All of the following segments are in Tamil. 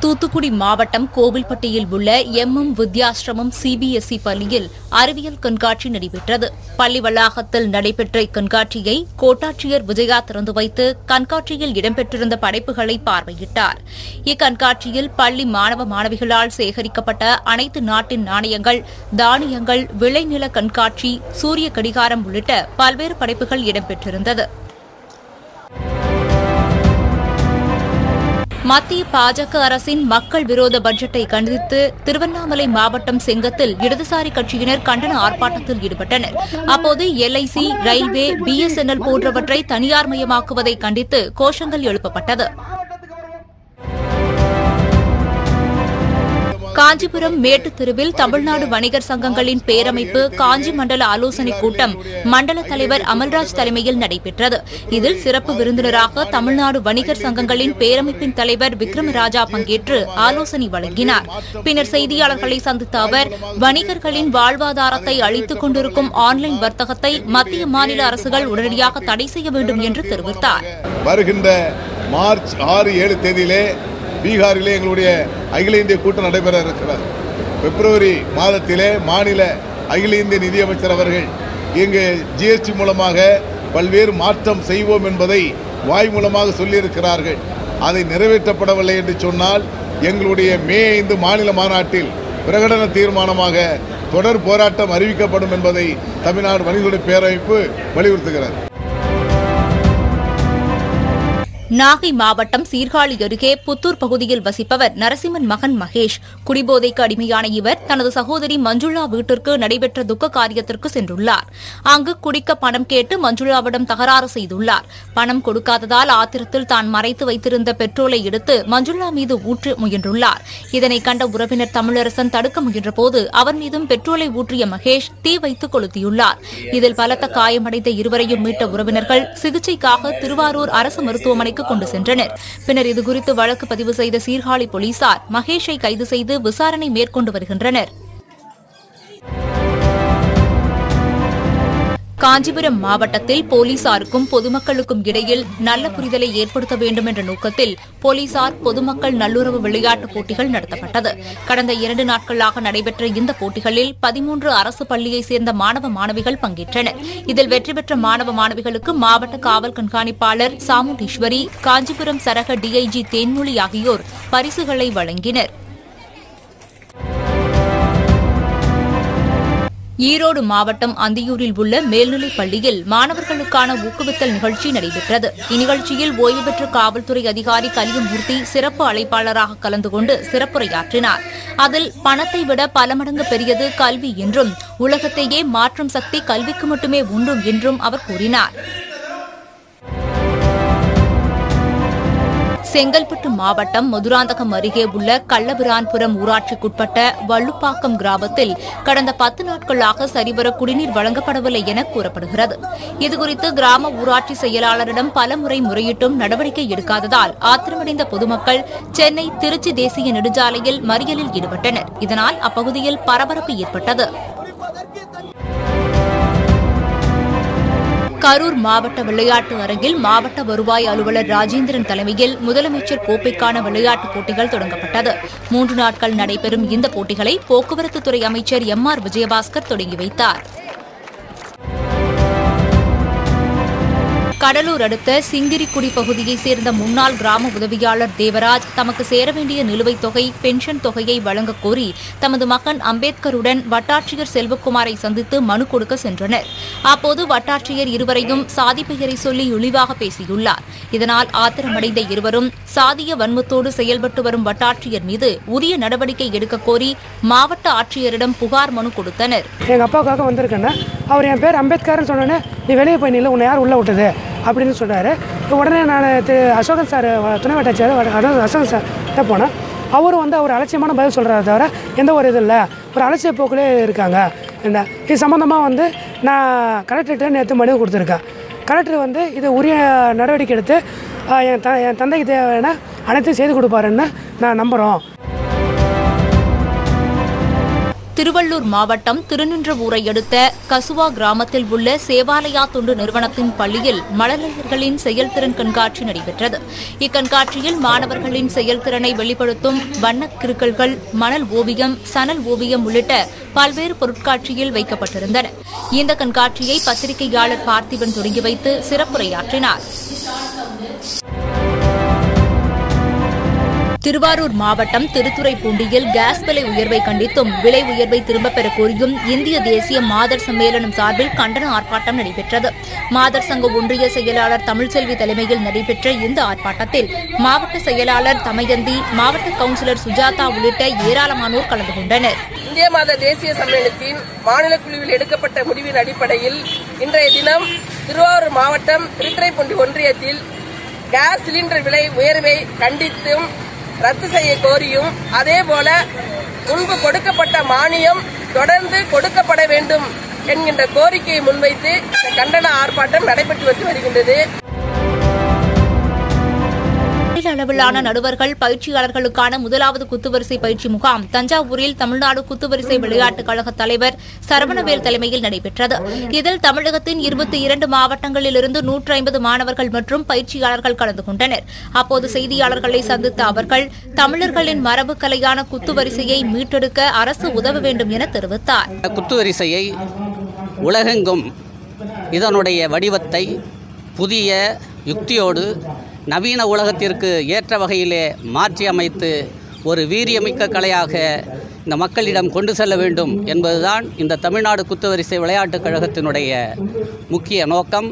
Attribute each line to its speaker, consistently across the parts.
Speaker 1: தூத்துக்குடி மாவட்டம் கோவில்பட்டியில் உள்ள எம் எம் வித்யாசிரமம் சிபிஎஸ்இ பள்ளியில் அறிவியல் கண்காட்சி நடைபெற்றது பள்ளி வளாகத்தில் நடைபெற்ற இக்கண்காட்சியை கோட்டாட்சியர் விஜயா திறந்து வைத்து கண்காட்சியில் இடம்பெற்றிருந்த படைப்புகளை பார்வையிட்டார் இக்கண்காட்சியில் பள்ளி மாணவ மாணவிகளால் சேகரிக்கப்பட்ட அனைத்து நாட்டின் நாணயங்கள் தானியங்கள் விளைநில கண்காட்சி சூரிய கடிகாரம் உள்ளிட்ட பல்வேறு படைப்புகள் இடம்பெற்றிருந்தது மத்திய பாஜக அரசின் மக்கள் விரோத பட்ஜெட்டை கண்டித்து திருவண்ணாமலை மாவட்டம் செங்கத்தில் இடதுசாரி கட்சியினர் கண்டன ஆர்ப்பாட்டத்தில் ஈடுபட்டனர் அப்போது எல்ஐசி ரயில்வே பிஎஸ்என்எல் போன்றவற்றை தனியார்மயமாக்குவதை கண்டித்து கோஷங்கள் எழுப்பப்பட்டது காஞ்சிபுரம் மேட்டுத் தெருவில் தமிழ்நாடு வணிகர் சங்கங்களின் பேரமைப்பு காஞ்சி மண்டல ஆலோசனைக் கூட்டம் மண்டல தலைவர் அமல்ராஜ் தலைமையில் நடைபெற்றது இதில் சிறப்பு விருந்தினராக தமிழ்நாடு வணிகர் சங்கங்களின் பேரமைப்பின் தலைவர் விக்ரமராஜா பங்கேற்று ஆலோசனை வழங்கினார் பின்னர் செய்தியாளர்களை சந்தித்த அவர் வணிகர்களின் வாழ்வாதாரத்தை அளித்துக் கொண்டிருக்கும் ஆன்லைன் வர்த்தகத்தை மத்திய மாநில அரசுகள் உடனடியாக தடை செய்ய வேண்டும் என்று தெரிவித்தார்
Speaker 2: வருகின்ற மார்ச் ஆறு ஏழு தேதியிலே பீகாரிலே எங்களுடைய அகில இந்திய கூட்டம் நடைபெற இருக்கிறது பிப்ரவரி மாதத்திலே மாநில அகில இந்திய நிதியமைச்சர் அவர்கள் இங்கு ஜிஎஸ்டி மூலமாக பல்வேறு மாற்றம் செய்வோம் என்பதை வாய் மூலமாக சொல்லியிருக்கிறார்கள் அதை நிறைவேற்றப்படவில்லை என்று சொன்னால் எங்களுடைய மே ஐந்து மாநில மாநாட்டில் பிரகடன தீர்மானமாக தொடர் போராட்டம் அறிவிக்கப்படும் என்பதை தமிழ்நாடு வணிகர்களுடைய பேரமைப்பு வலியுறுத்துகிறது
Speaker 1: நாகை மாவட்டம் சீர்காழி அருகே புத்தூர் பகுதியில் வசிப்பவர் நரசிம்மன் மகன் மகேஷ் குடிபோதைக்கு அடிமையான இவர் தனது சகோதரி மஞ்சுளா வீட்டிற்கு நடைபெற்ற துக்க காரியத்திற்கு சென்றுள்ளார் அங்கு குடிக்க பணம் கேட்டு மஞ்சுளாவிடம் தகராறு செய்துள்ளார் பணம் கொடுக்காததால் ஆத்திரத்தில் தான் மறைத்து வைத்திருந்த பெட்ரோலை எடுத்து மஞ்சுளா மீது ஊற்ற முயன்றுள்ளார் இதனை கண்ட உறவினர் தமிழரசன் தடுக்க முயன்றபோது அவர் மீதும் பெட்ரோலை ஊற்றிய மகேஷ் தீ வைத்து கொளுத்தியுள்ளார் இதில் பலத்த காயமடைந்த இருவரையும் மீட்ட உறவினர்கள் சிகிச்சைக்காக திருவாரூர் அரசு மருத்துவமனைக்கு கொண்டு சென்றனர் பின்னர் இதுகுறித்து வழக்கு பதிவு செய்த சீர்காழி போலீசார் மகேஷை கைது செய்து விசாரணை மேற்கொண்டு வருகின்றனர் காஞ்சிபுரம் மாவட்டத்தில் போலீசாருக்கும் பொதுமக்களுக்கும் இடையில் நல்ல புரிதலை ஏற்படுத்த வேண்டும் என்ற நோக்கத்தில் போலீசார் பொதுமக்கள் நல்லுறவு விளையாட்டுப் போட்டிகள் நடத்தப்பட்டது கடந்த இரண்டு நாட்களாக நடைபெற்ற இந்த போட்டிகளில் பதிமூன்று அரசு பள்ளியைச் சேர்ந்த மாணவ மாணவிகள் பங்கேற்றனர் இதில் வெற்றி பெற்ற மாணவ மாணவிகளுக்கு மாவட்ட காவல் கண்காணிப்பாளர் சாமுண்டீஸ்வரி காஞ்சிபுரம் சரக டிஐஜி தேன்மொழி ஆகியோர் பரிசுகளை வழங்கினர் ஈரோடு மாவட்டம் அந்தியூரில் உள்ள மேல்நிலைப் பள்ளியில் மாணவர்களுக்கான ஊக்குவித்தல் நிகழ்ச்சி நடைபெற்றது இந்நிகழ்ச்சியில் ஓய்வு பெற்ற காவல்துறை அதிகாரி கலியமூர்த்தி சிறப்பு அழைப்பாளராக கலந்து கொண்டு சிறப்புரையாற்றினார் அதில் பணத்தை விட பல மடங்கு பெரியது கல்வி என்றும் உலகத்தையே மாற்றும் சக்தி கல்விக்கு மட்டுமே உண்டு என்றும் அவர் கூறினார் செங்கல்பட்டு மாவட்டம் மதுராந்தகம் அருகே உள்ள கள்ளபிரான்புரம் ஊராட்சிக்குட்பட்ட வள்ளுப்பாக்கம் கிராமத்தில் கடந்த பத்து நாட்களாக சரிவர குடிநீர் வழங்கப்படவில்லை என கூறப்படுகிறது இதுகுறித்து கிராம ஊராட்சி செயலாளரிடம் பலமுறை முறையிட்டும் நடவடிக்கை எடுக்காததால் ஆத்திரமடைந்த பொதுமக்கள் சென்னை திருச்சி தேசிய நெடுஞ்சாலையில் மறியலில் ஈடுபட்டனர் இதனால் அப்பகுதியில் பரபரப்பு ஏற்பட்டது கரூர் மாவட்ட விளையாட்டு அரங்கில் மாவட்ட வருவாய் அலுவலர் ராஜேந்திரன் தலைமையில் முதலமைச்சர் கோப்பைக்கான விளையாட்டுப் போட்டிகள் தொடங்கப்பட்டது மூன்று நாட்கள் நடைபெறும் இந்த போட்டிகளை போக்குவரத்துத்துறை அமைச்சர் எம் ஆர் விஜயபாஸ்கர் தொடங்கி வைத்தார் கடலூர் அடுத்த சிங்கிரிக்குடி பகுதியைச் சேர்ந்த முன்னாள் கிராம உதவியாளர் தேவராஜ் தமக்கு சேர வேண்டிய நிலுவைத் தொகை பென்ஷன் தொகையை வழங்கக் கோரி தமது மகன் அம்பேத்கருடன் வட்டாட்சியர் செல்வக்குமாரை சந்தித்து மனு கொடுக்க சென்றனர் அப்போது வட்டாட்சியர் இருவரையும் சாதி பெயரை சொல்லி இழிவாக பேசியுள்ளார் இதனால் ஆத்திரமடைந்த இருவரும் சாதிய வன்மத்தோடு செயல்பட்டு வரும் வட்டாட்சியர் மீது உரிய நடவடிக்கை எடுக்கக் கோரி மாவட்ட ஆட்சியரிடம் புகார் மனு கொடுத்தனர்
Speaker 3: எங்கள் அப்பாவுக்காக வந்திருக்கேன்னா அவர் என் பேர் அம்பேத்கர்னு சொன்னோன்னே நீ வெளியே போய் நில்ல உன்னை யார் உள்ளே விட்டது அப்படின்னு சொல்கிறாரு உடனே நான் திரு அசோகன் சார் வ- துணை வட்டாட்சியர் வ- அதாவது அசோகன் சார் கிட்ட போனேன் அவரும் வந்து அவர் அலட்சியமான பதில் சொல்கிறாரு தவிர எந்த ஒரு இது இல்லை ஒரு அலட்சிய போக்கிலே இருக்காங்க என்ன இது சம்மந்தமாக வந்து நான் கலெக்டர்கிட்ட நேற்று மனு கொடுத்துருக்கேன் கலெக்டர் வந்து இது உரிய நடவடிக்கை எடுத்து ஆஹ், என் த என் தந்தைக்கு தேவையான அனைத்தையும் செய்து கொடுப்பாருன்னு நான் நம்புகிறோம்
Speaker 1: திருவள்ளூர் மாவட்டம் திருநின்றவூரை அடுத்த கசுவா கிராமத்தில் உள்ள சேவாலயா தொண்டு நிறுவனத்தின் பள்ளியில் மழலையர்களின் செயல்திறன் கண்காட்சி நடைபெற்றது இக்கண்காட்சியில் மாணவர்களின் செயல்திறனை வெளிப்படுத்தும் வண்ணக் கிறுக்கல்கள் மணல் ஓவியம் சணல் ஓவியம் உள்ளிட்ட பல்வேறு பொருட்காட்சியில் வைக்கப்பட்டிருந்தன இந்த கண்காட்சியை பத்திரிகையாளர் பார்த்திபன் தொடங்கி வைத்து சிறப்புரையாற்றினார் திருவாரூர் மாவட்டம் திருத்துறைப்பூண்டியில் கேஸ் விலை உயர்வை கண்டித்தும் விலை உயர்வை திரும்பப் பெறக் கோரியும் இந்திய தேசிய மாதர் சம்மேளனம் சார்பில் கண்டன ஆர்ப்பாட்டம் நடைபெற்றது மாதர் சங்க ஒன்றிய செயலாளர் தமிழ்செல்வி தலைமையில் நடைபெற்ற இந்த ஆர்ப்பாட்டத்தில் மாவட்ட செயலாளர் தமயந்தி மாவட்ட கவுன்சிலர் சுஜாதா உள்ளிட்ட ஏராளமானோர் கலந்து கொண்டனர்
Speaker 4: இந்திய மாத தேசிய சம்மேளனத்தின் மாநில குழுவில் எடுக்கப்பட்ட முடிவின் அடிப்படையில் இன்றைய தினம் திருவாரூர் மாவட்டம் திருத்துறைப்பூண்டி ஒன்றியத்தில் கேஸ் சிலிண்டர் விலை உயர்வை கண்டித்தும் ரத்து செய்ய கோரியும் அதேபோல முன்பு கொடுக்கப்பட்ட மானியம் தொடர்ந்து கொடுக்கப்பட வேண்டும் என்கின்ற கோரிக்கையை முன்வைத்து இந்த கண்டன ஆர்ப்பாட்டம் நடைபெற்று வந்து வருகின்றது
Speaker 1: மாநில அளவிலான நடுவர்கள் பயிற்சியாளர்களுக்கான முதலாவது குத்துவரிசை பயிற்சி முகாம் தஞ்சாவூரில் தமிழ்நாடு குத்துவரிசை விளையாட்டுக் கழக தலைவர் சரவணவேல் தலைமையில் நடைபெற்றது இதில் தமிழகத்தின் இருபத்தி இரண்டு மாவட்டங்களிலிருந்து நூற்று ஐம்பது மாணவர்கள் மற்றும் பயிற்சியாளர்கள் கலந்து கொண்டனர் அப்போது செய்தியாளர்களை சந்தித்த அவர்கள் தமிழர்களின் மரபு கலையான குத்துவரிசையை மீட்டெடுக்க அரசு உதவ வேண்டும் என தெரிவித்தார்
Speaker 5: குத்துவரிசையை உலகெங்கும் இதனுடைய வடிவத்தை புதிய யுக்தியோடு நவீன உலகத்திற்கு ஏற்ற வகையிலே மாற்றி அமைத்து ஒரு வீரியமிக்க கலையாக இந்த மக்களிடம் கொண்டு செல்ல வேண்டும் என்பதுதான் இந்த தமிழ்நாடு குத்துவரிசை விளையாட்டுக் கழகத்தினுடைய முக்கிய நோக்கம்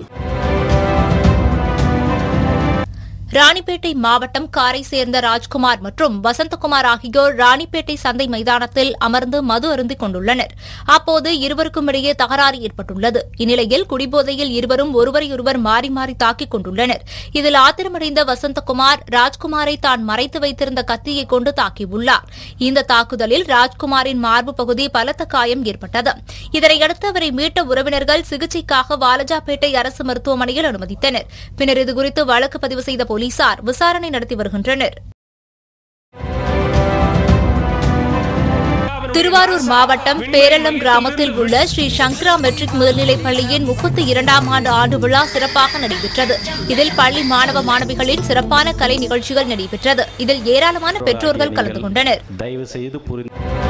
Speaker 1: ராணிப்பேட்டை மாவட்டம் காரை சேர்ந்த ராஜ்குமார் மற்றும் வசந்தகுமார் ஆகியோர் ராணிப்பேட்டை சந்தை மைதானத்தில் அமர்ந்து மது அருந்திக் கொண்டுள்ளனர் அப்போது இருவருக்கும் இடையே தகராறு ஏற்பட்டுள்ளது இந்நிலையில் குடிபோதையில் இருவரும் ஒருவரையொருவர் மாறி மாறி தாக்கிக் கொண்டுள்ளனர் இதில் ஆத்திரமடைந்த வசந்தகுமார் ராஜ்குமாரை தான் மறைத்து வைத்திருந்த கத்தியை கொண்டு தாக்கியுள்ளார் இந்த தாக்குதலில் ராஜ்குமாரின் மார்பு பகுதி பலத்த காயம் ஏற்பட்டது இதனையடுத்து அவரை மீட்ட உறவினர்கள் சிகிச்சைக்காக வாலஜாபேட்டை அரசு மருத்துவமனையில் அனுமதித்தனர் பின்னர் இதுகுறித்து வழக்கு பதிவு செய்த போலீசார் விசாரணை நடத்தி வருகின்றனர் திருவாரூர் மாவட்டம் பேரளம் கிராமத்தில் உள்ள ஸ்ரீ சங்கரா மெட்ரிக் மேல்நிலைப் பள்ளியின் முப்பத்தி இரண்டாம் ஆண்டு ஆண்டு விழா சிறப்பாக நடைபெற்றது இதில் பள்ளி மாணவ மாணவிகளின் சிறப்பான கலை நிகழ்ச்சிகள் நடைபெற்றது இதில் ஏராளமான பெற்றோர்கள் கலந்து கொண்டனர்
Speaker 6: தயவு செய்து புரிந்து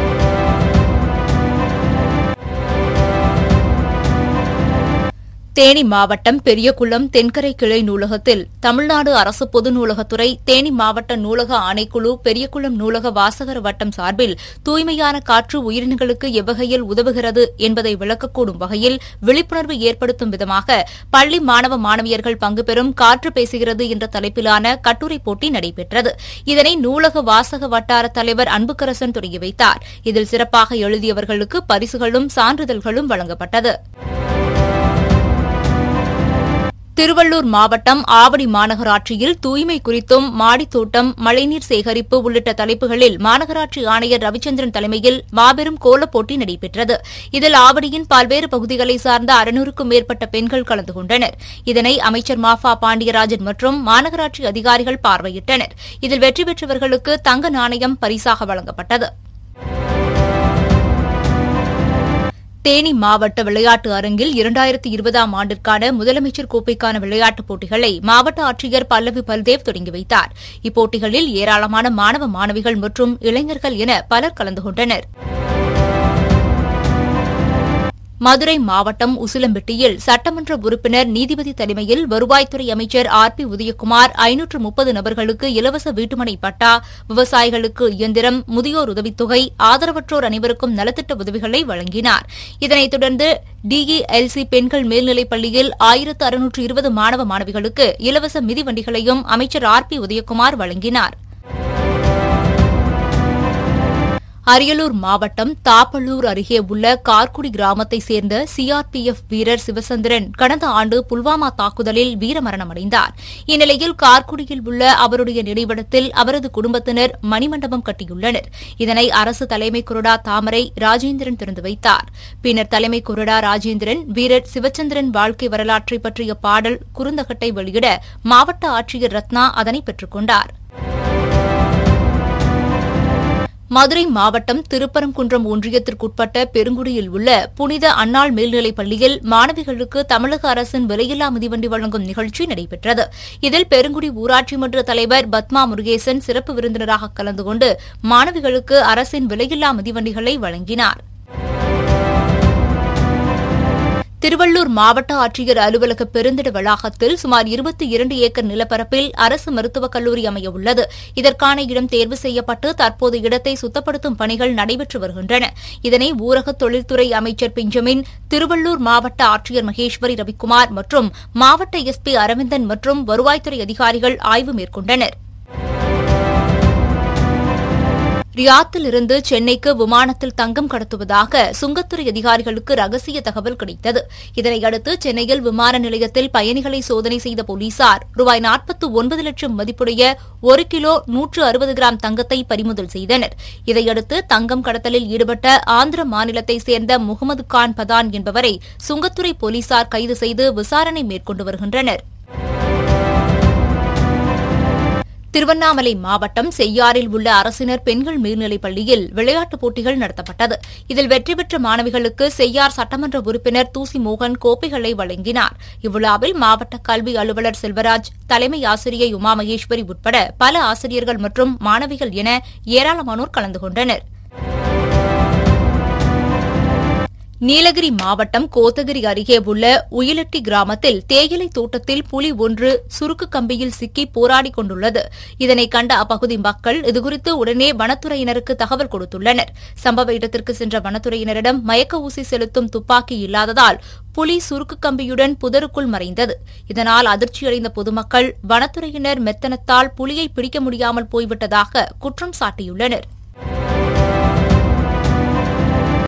Speaker 1: தேனி மாவட்டம் பெரியகுளம் தென்கரை கிளை நூலகத்தில் தமிழ்நாடு அரசு பொது நூலகத்துறை தேனி மாவட்ட நூலக ஆணைக்குழு பெரியகுளம் நூலக வாசகர் வட்டம் சார்பில் தூய்மையான காற்று உயிரினங்களுக்கு எவ்வகையில் உதவுகிறது என்பதை விளக்கக்கூடும் வகையில் விழிப்புணர்வு ஏற்படுத்தும் விதமாக பள்ளி மாணவ மாணவியர்கள் பங்கு பெறும் காற்று பேசுகிறது என்ற தலைப்பிலான கட்டுரை போட்டி நடைபெற்றது இதனை நூலக வாசக வட்டார தலைவர் அன்புக்கரசன் தொடங்கி வைத்தார் இதில் சிறப்பாக எழுதியவர்களுக்கு பரிசுகளும் சான்றிதழ்களும் வழங்கப்பட்டது திருவள்ளூர் மாவட்டம் ஆவடி மாநகராட்சியில் தூய்மை குறித்தும் மாடித்தோட்டம் மழைநீர் சேகரிப்பு உள்ளிட்ட தலைப்புகளில் மாநகராட்சி ஆணையர் ரவிச்சந்திரன் தலைமையில் மாபெரும் கோலப் போட்டி நடைபெற்றது இதில் ஆவடியின் பல்வேறு பகுதிகளை சார்ந்த அறுநூறுக்கும் மேற்பட்ட பெண்கள் கலந்து கொண்டனர் இதனை அமைச்சர் மாஃபா பாண்டியராஜன் மற்றும் மாநகராட்சி அதிகாரிகள் பார்வையிட்டனர் இதில் வெற்றி பெற்றவர்களுக்கு தங்க நாணயம் பரிசாக வழங்கப்பட்டது தேனி மாவட்ட விளையாட்டு அரங்கில் இரண்டாயிரத்தி இருபதாம் ஆண்டிற்கான முதலமைச்சர் கோப்பைக்கான விளையாட்டுப் போட்டிகளை மாவட்ட ஆட்சியர் பல்லவி பல்தேவ் தொடங்கி வைத்தார் இப்போட்டிகளில் ஏராளமான மாணவ மாணவிகள் மற்றும் இளைஞர்கள் என பலர் கலந்து கொண்டனர் மதுரை மாவட்டம் உசிலம்பட்டியில் சட்டமன்ற உறுப்பினர் நீதிபதி தலைமையில் வருவாய்த்துறை அமைச்சர் ஆர் பி உதயகுமார் ஐநூற்று முப்பது நபர்களுக்கு இலவச வீட்டுமனை பட்டா விவசாயிகளுக்கு இயந்திரம் முதியோர் உதவித்தொகை ஆதரவற்றோர் அனைவருக்கும் நலத்திட்ட உதவிகளை வழங்கினார் இதனைத் தொடர்ந்து டிஇஎல்சி பெண்கள் மேல்நிலைப் பள்ளியில் ஆயிரத்து அறுநூற்று இருபது மாணவ மாணவிகளுக்கு இலவச மிதிவண்டிகளையும் அமைச்சர் ஆர் பி உதயகுமார் வழங்கினார் அரியலூர் மாவட்டம் தாப்பள்ளூர் அருகே உள்ள கார்குடி கிராமத்தை சேர்ந்த சிஆர்பிஎஃப் வீரர் சிவசந்திரன் கடந்த ஆண்டு புல்வாமா தாக்குதலில் வீரமரணமடைந்தார் இந்நிலையில் கார்குடியில் உள்ள அவருடைய நினைவிடத்தில் அவரது குடும்பத்தினர் மணிமண்டபம் கட்டியுள்ளனர் இதனை அரசு தலைமை கொறடா தாமரை ராஜேந்திரன் திறந்து வைத்தார் பின்னர் தலைமை கொறடா ராஜேந்திரன் வீரர் சிவச்சந்திரன் வாழ்க்கை வரலாற்றை பற்றிய பாடல் குறுந்தகட்டை வெளியிட மாவட்ட ஆட்சியர் ரத்னா அதனை பெற்றுக் கொண்டார் மதுரை மாவட்டம் திருப்பரங்குன்றம் ஒன்றியத்திற்குட்பட்ட பெருங்குடியில் உள்ள புனித அன்னாள் மேல்நிலைப் பள்ளியில் மாணவிகளுக்கு தமிழக அரசின் விலையில்லா மிதிவண்டி வழங்கும் நிகழ்ச்சி நடைபெற்றது இதில் பெருங்குடி ஊராட்சி மன்ற தலைவர் பத்மா முருகேசன் சிறப்பு விருந்தினராக கலந்து கொண்டு மாணவிகளுக்கு அரசின் விலையில்லா மிதிவண்டிகளை வழங்கினார் திருவள்ளூர் மாவட்ட ஆட்சியர் அலுவலக பெருந்திட வளாகத்தில் சுமார் இருபத்தி இரண்டு ஏக்கர் நிலப்பரப்பில் அரசு மருத்துவக் கல்லூரி அமைய உள்ளது இதற்கான இடம் தேர்வு செய்யப்பட்டு தற்போது இடத்தை சுத்தப்படுத்தும் பணிகள் நடைபெற்று வருகின்றன இதனை ஊரக தொழில்துறை அமைச்சர் பெஞ்சமின் திருவள்ளூர் மாவட்ட ஆட்சியர் மகேஸ்வரி ரவிக்குமார் மற்றும் மாவட்ட எஸ்பி அரவிந்தன் மற்றும் வருவாய்த்துறை அதிகாரிகள் ஆய்வு மேற்கொண்டனர் ரியாத்தில் இருந்து சென்னைக்கு விமானத்தில் தங்கம் கடத்துவதாக சுங்கத்துறை அதிகாரிகளுக்கு ரகசிய தகவல் கிடைத்தது இதனையடுத்து சென்னையில் விமான நிலையத்தில் பயணிகளை சோதனை செய்த போலீசார் ரூபாய் நாற்பத்து ஒன்பது லட்சம் மதிப்புடைய ஒரு கிலோ நூற்று அறுபது கிராம் தங்கத்தை பறிமுதல் செய்தனர் இதையடுத்து தங்கம் கடத்தலில் ஈடுபட்ட ஆந்திர மாநிலத்தைச் சேர்ந்த முகமது கான் பதான் என்பவரை சுங்கத்துறை போலீசார் கைது செய்து விசாரணை மேற்கொண்டு வருகின்றனர் திருவண்ணாமலை மாவட்டம் செய்யாறில் உள்ள அரசினர் பெண்கள் மேல்நிலைப் பள்ளியில் விளையாட்டுப் போட்டிகள் நடத்தப்பட்டது இதில் வெற்றி பெற்ற மாணவிகளுக்கு செய்யார் சட்டமன்ற உறுப்பினர் தூசி மோகன் கோப்பைகளை வழங்கினார் இவ்விழாவில் மாவட்ட கல்வி அலுவலர் செல்வராஜ் தலைமை ஆசிரியை உமா மகேஸ்வரி உட்பட பல ஆசிரியர்கள் மற்றும் மாணவிகள் என ஏராளமானோர் கலந்து கொண்டனர் நீலகிரி மாவட்டம் கோத்தகிரி அருகே உள்ள உயிலட்டி கிராமத்தில் தேயிலை தோட்டத்தில் புலி ஒன்று சுருக்கு கம்பியில் சிக்கி போராடிக் கொண்டுள்ளது இதனை கண்ட அப்பகுதி மக்கள் இதுகுறித்து உடனே வனத்துறையினருக்கு தகவல் கொடுத்துள்ளனர் சம்பவ இடத்திற்கு சென்ற வனத்துறையினரிடம் மயக்க ஊசி செலுத்தும் துப்பாக்கி இல்லாததால் புலி சுருக்கு கம்பியுடன் புதருக்குள் மறைந்தது இதனால் அதிர்ச்சியடைந்த பொதுமக்கள் வனத்துறையினர் மெத்தனத்தால் புலியை பிடிக்க முடியாமல் போய்விட்டதாக குற்றம் சாட்டியுள்ளனா்